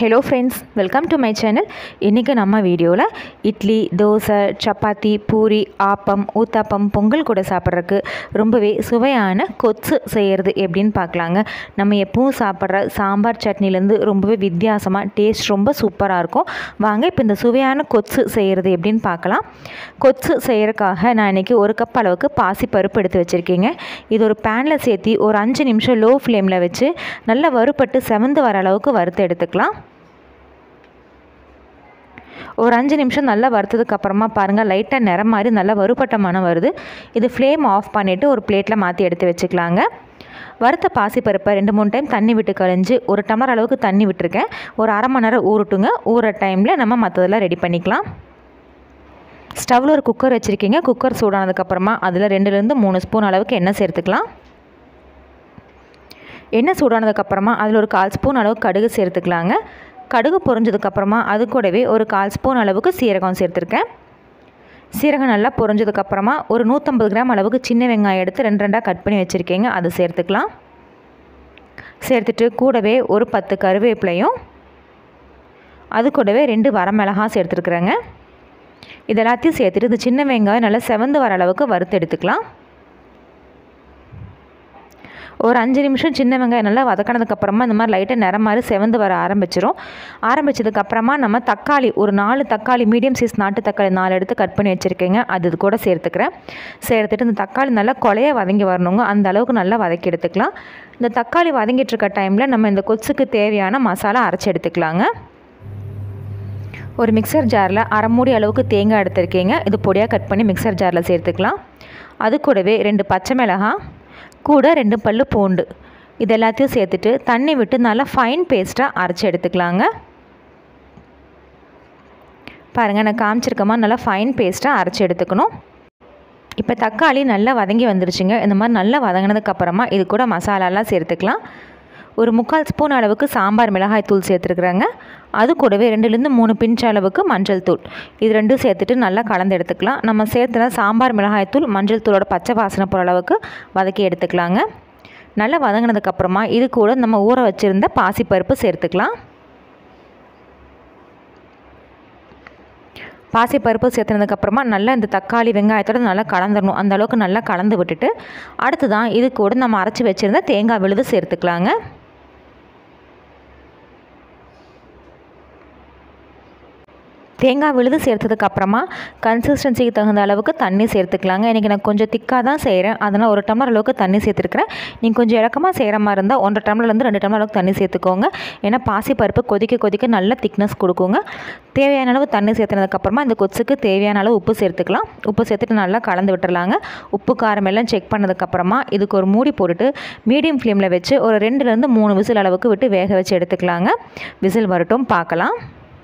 hello friends welcome to my channel இன்றைக்கி நம்ம வீடியோவில் இட்லி தோசை சப்பாத்தி பூரி ஆப்பம் ஊத்தாப்பம் பொங்கல் கூட சாப்பிட்றதுக்கு ரொம்பவே சுவையான கொத்து செய்கிறது எப்படின்னு பார்க்கலாங்க நம்ம எப்பவும் சாப்பிட்ற சாம்பார் சட்னிலேருந்து ரொம்பவே வித்தியாசமாக டேஸ்ட் ரொம்ப சூப்பராக இருக்கும் வாங்க இப்போ இந்த சுவையான கொத்து செய்கிறது எப்படின்னு பார்க்கலாம் கொத்து செய்கிறதுக்காக நான் இன்றைக்கி ஒரு கப் அளவுக்கு பாசி பருப்பு எடுத்து வச்சுருக்கீங்க இது ஒரு பேனில் சேர்த்தி ஒரு அஞ்சு நிமிஷம் லோ ஃப்ளேமில் வச்சு நல்லா வறுபட்டு செவந்து வர அளவுக்கு வறுத்து எடுத்துக்கலாம் ஒரு அஞ்சு நிமிஷம் நல்லா வறுத்ததுக்கு அப்புறமா பாருங்கள் லைட்டாக நிறம் மாதிரி நல்லா வறுபட்ட மனம் வருது இது ஃப்ளேம் ஆஃப் பண்ணிவிட்டு ஒரு பிளேட்டில் மாற்றி எடுத்து வச்சுக்கலாங்க வறுத்த பாசிப்பருப்பை ரெண்டு மூணு டைம் தண்ணி விட்டு கழிஞ்சு ஒரு டம்ளர் அளவுக்கு தண்ணி விட்டுருக்கேன் ஒரு அரை மணி நேரம் ஊறட்டுங்க ஊற டைமில் நம்ம மற்றதெல்லாம் ரெடி பண்ணிக்கலாம் ஸ்டவ்வில் ஒரு குக்கர் வச்சுருக்கீங்க குக்கர் சூடானதுக்கப்புறமா அதில் ரெண்டுலேருந்து மூணு ஸ்பூன் அளவுக்கு எண்ணெய் சேர்த்துக்கலாம் எண்ணெய் சூடானதுக்கப்புறமா அதில் ஒரு கால் ஸ்பூன் அளவுக்கு கடுகு சேர்த்துக்கலாங்க கடுகு பொரிஞ்சதுக்கப்புறமா அது கூடவே ஒரு கால் ஸ்பூன் அளவுக்கு சீரகம் சேர்த்துருக்கேன் சீரகம் நல்லா பொரிஞ்சதுக்கப்புறமா ஒரு நூற்றம்பது கிராம் அளவுக்கு சின்ன வெங்காயம் எடுத்து ரெண்டு ரெண்டாக கட் பண்ணி வச்சுருக்கீங்க அதை சேர்த்துக்கலாம் சேர்த்துட்டு கூடவே ஒரு பத்து கருவேப்பிலையும் அது கூடவே ரெண்டு வரமிளகா சேர்த்துருக்குறேங்க இது எல்லாத்தையும் சேர்த்துட்டு இது சின்ன வெங்காயம் நல்லா செவந்து வர அளவுக்கு வறுத்து எடுத்துக்கலாம் ஒரு அஞ்சு நிமிஷம் சின்ன வெங்காயம் நல்லா வதக்கினதுக்கப்புறமா இந்த மாதிரி லைட்டாக நிறம் மாதிரி செவந்து வர ஆரம்பிச்சிரும் ஆரம்பித்ததுக்கப்புறமா நம்ம தக்காளி ஒரு நாலு தக்காளி மீடியம் சைஸ் நாட்டு தக்காளி நாலு எடுத்து கட் பண்ணி வச்சுருக்கேங்க அது இது கூட சேர்த்துக்கிறேன் சேர்த்துட்டு இந்த தக்காளி நல்லா கொலைய வதங்கி வரணுங்க அந்த அளவுக்கு நல்லா வதக்கி எடுத்துக்கலாம் இந்த தக்காளி வதங்கிட்டு இருக்க டைமில் நம்ம இந்த கொச்சுக்கு தேவையான மசாலா அரைச்சி எடுத்துக்கலாங்க ஒரு மிக்சர் ஜாரில் அரை மூடி அளவுக்கு தேங்காய் எடுத்திருக்கீங்க இது பொடியாக கட் பண்ணி மிக்சர் ஜாரில் சேர்த்துக்கலாம் அது கூடவே ரெண்டு பச்சை மிளகாய் கூட ரெண்டு பல் பூண்டு இது எல்லாத்தையும் சேர்த்துட்டு தண்ணி விட்டு நல்லா ஃபைன் பேஸ்ட்டாக அரைச்சி எடுத்துக்கலாங்க பாருங்கள் நான் காமிச்சிருக்கமா நல்லா ஃபைன் பேஸ்ட்டாக அரைச்சி எடுத்துக்கணும் இப்போ தக்காளி நல்லா வதங்கி வந்துருச்சுங்க இந்த மாதிரி நல்லா வதங்கினதுக்கப்புறமா இது கூட மசாலாலாம் சேர்த்துக்கலாம் ஒரு முக்கால் ஸ்பூன் அளவுக்கு சாம்பார் மிளகாய் தூள் சேர்த்துருக்குறாங்க அது கூடவே ரெண்டுலேருந்து மூணு பிஞ்ச் அளவுக்கு மஞ்சள் தூள் இது ரெண்டும் சேர்த்துட்டு நல்லா கலந்து எடுத்துக்கலாம் நம்ம சேர்த்துனா சாம்பார் மிளகாய் தூள் மஞ்சள் தூளோட பச்சை வாசனை போகிற அளவுக்கு வதக்கி எடுத்துக்கலாங்க நல்லா வதங்கினதுக்கப்புறமா இது கூட நம்ம ஊற வச்சுருந்த பாசிப்பருப்பு சேர்த்துக்கலாம் பாசிப்பருப்பு சேர்த்துனதுக்கப்புறமா நல்லா இந்த தக்காளி வெங்காயத்தோடு நல்லா கலந்துடணும் அந்த அளவுக்கு நல்லா கலந்து விட்டுட்டு அடுத்து தான் இது கூட நம்ம அரைச்சி வச்சுருந்த தேங்காய் விழுது சேர்த்துக்கலாங்க தேங்காய் விழுது சேர்த்ததுக்கு அப்புறமா கன்சிஸ்டன்சிக்கு தகுந்த அளவுக்கு தண்ணி சேர்த்துக்கலாங்க இன்றைக்கி நான் கொஞ்சம் திக்காக தான் செய்கிறேன் அதனால் ஒரு டம்ளர் அளவுக்கு தண்ணி சேர்த்துருக்கிறேன் நீங்கள் கொஞ்சம் இறக்கமாக செய்கிற மாதிரி இருந்தால் ஒன்றரை டம்ளர்லேருந்து ரெண்டு டம்ளர் அளவுக்கு தண்ணி சேர்த்துக்கோங்க ஏன்னா பாசிப்பருப்பு கொதிக்க கொதிக்க நல்ல திக்னஸ் கொடுக்குங்க தேவையான அளவு தண்ணி சேர்த்துனதுக்கப்புறமா இந்த கொச்சுக்கு தேவையான அளவு உப்பு சேர்த்துக்கலாம் உப்பு சேர்த்துட்டு நல்லா கலந்து விட்டுறலாங்க உப்பு காரம் எல்லாம் செக் பண்ணதுக்கப்புறமா இதுக்கு ஒரு மூடி போட்டுட்டு மீடியம் ஃப்ளேமில் வச்சு ஒரு ரெண்டுலேருந்து மூணு விசில் அளவுக்கு விட்டு வேக வச்சு எடுத்துக்கலாங்க விசில் வரட்டும் பார்க்கலாம்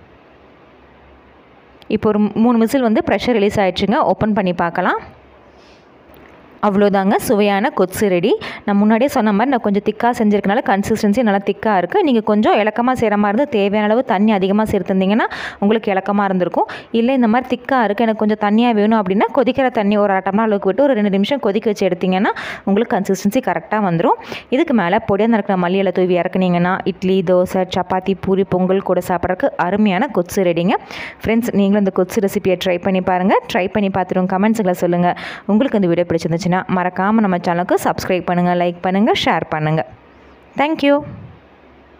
இப்போ ஒரு மூணு விசில் வந்து ப்ரெஷர் ரிலீஸ் ஆகிடுச்சுங்க ஓப்பன் பண்ணி பார்க்கலாம் அவ்வளோதாங்க சுவையான கொத்து ரெடி நான் முன்னாடியே சொன்ன மாதிரி நான் கொஞ்சம் திக்காக செஞ்சுருக்கனால கன்சிஸ்டன்சி நல்லா திக்காக இருக்குது நீங்கள் கொஞ்சம் இலக்கமாக செய்கிற மாதிரி இருந்து தேவையான அளவு தண்ணி அதிகமாக சேர்த்துருந்தீங்கன்னா உங்களுக்கு இலக்கமாக இருந்திருக்கும் இல்லை இந்த மாதிரி திக்காக இருக்குது எனக்கு கொஞ்சம் தண்ணியாக வேணும் அப்படின்னா கொதிக்கிற தண்ணி ஒரு அரை டம்ளர் அளவுக்கு விட்டு ஒரு ரெண்டு நிமிஷம் கொதிக்க வச்சு எடுத்திங்கன்னா உங்களுக்கு கன்சிஸ்டன்சி கரெக்டாக வந்துடும் இதுக்கு மேலே பொடியாக நடக்கிற மல்லியில் தூவி இறக்குனீங்கன்னா இட்லி தோசை சப்பாத்தி பூரி பொங்கல் கூட சாப்பிட்றதுக்கு அருமையான கொத்து ரெடிங்க ஃப்ரெண்ட்ஸ் நீங்களும் இந்த கொத்து ரெசிபியை ட்ரை பண்ணி பாருங்கள் ட்ரை பண்ணி பார்த்துட்டு கமெண்ட்ஸுகளை சொல்லுங்கள் உங்களுக்கு இந்த வீடியோ பிடிச்சிருந்துச்சுன்னா மறக்காமல் நம்ம சேனலுக்கு சப்ஸ்கிரைப் பண்ணுங்கள் லைக் பண்ணுங்கள் ஷேர் பண்ணுங்கள் தேங்க்யூ